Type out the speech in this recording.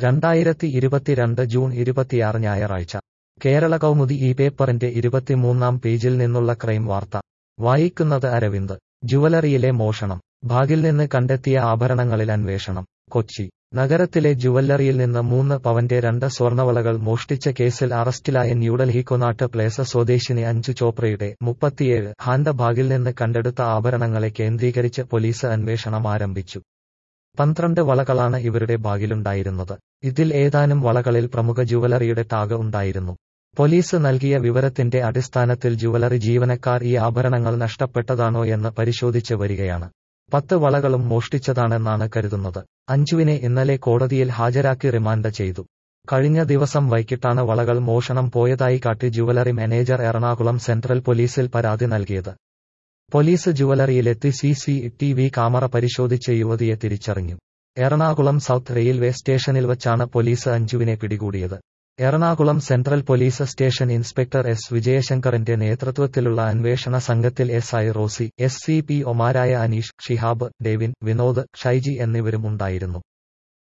രണ്ടായിരത്തി ഇരുപത്തിരണ്ട് ജൂൺ ഇരുപത്തിയാറ് ഞായറാഴ്ച കേരള കൗമുദി ഈ പേപ്പറിന്റെ ഇരുപത്തിമൂന്നാം പേജിൽ നിന്നുള്ള ക്രൈം വാർത്ത വായിക്കുന്നത് അരവിന്ദ് ജുവലറിയിലെ മോഷണം ബാഗിൽ നിന്ന് കണ്ടെത്തിയ ആഭരണങ്ങളിൽ അന്വേഷണം കൊച്ചി നഗരത്തിലെ ജുവല്ലറിയിൽ നിന്ന് മൂന്ന് പവന്റെ രണ്ട് സ്വർണവളകൾ മോഷ്ടിച്ച കേസിൽ അറസ്റ്റിലായ ന്യൂഡൽഹി കൊനാട്ട് പ്ലേസ് സ്വദേശിനി അഞ്ജു ചോപ്രയുടെ മുപ്പത്തിയേഴ് ഹാൻഡ് ബാഗിൽ നിന്ന് കണ്ടെടുത്ത ആഭരണങ്ങളെ കേന്ദ്രീകരിച്ച് പോലീസ് അന്വേഷണം ആരംഭിച്ചു പന്ത്രണ്ട് വളകളാണ് ഇവരുടെ ബാഗിലുണ്ടായിരുന്നത് ഇതിൽ ഏതാനും വളകളിൽ പ്രമുഖ ജുവലറിയുടെ ടാഗ് ഉണ്ടായിരുന്നു പോലീസ് നൽകിയ വിവരത്തിന്റെ അടിസ്ഥാനത്തിൽ ജുവലറി ജീവനക്കാർ ഈ ആഭരണങ്ങൾ നഷ്ടപ്പെട്ടതാണോ എന്ന് പരിശോധിച്ച് വരികയാണ് പത്ത് വളകളും മോഷ്ടിച്ചതാണെന്നാണ് കരുതുന്നത് അഞ്ജുവിനെ ഇന്നലെ കോടതിയിൽ ഹാജരാക്കി റിമാൻഡ് ചെയ്തു കഴിഞ്ഞ ദിവസം വൈകിട്ടാണ് വളകൾ മോഷണം പോയതായി കാട്ടി ജുവലറി മാനേജർ എറണാകുളം സെൻട്രൽ പോലീസിൽ പരാതി നൽകിയത് പോലീസ് ജുവലറിയിലെത്തി C C T V camera പരിശോധിച്ച് യുവതിയെ തിരിച്ചറിഞ്ഞു എറണാകുളം സൗത്ത് റെയിൽവേ സ്റ്റേഷനിൽ വച്ചാണ് പോലീസ് അഞ്ജുവിനെ പിടികൂടിയത് Ernakulam central police station inspector S വിജയശങ്കറിന്റെ നേതൃത്വത്തിലുള്ള അന്വേഷണ സംഘത്തിൽ S I Rosy S C P ഒമാരായ അനീഷ് ഷിഹാബ് ഡേവിൻ വിനോദ് ഷൈജി എന്നിവരും ഉണ്ടായിരുന്നു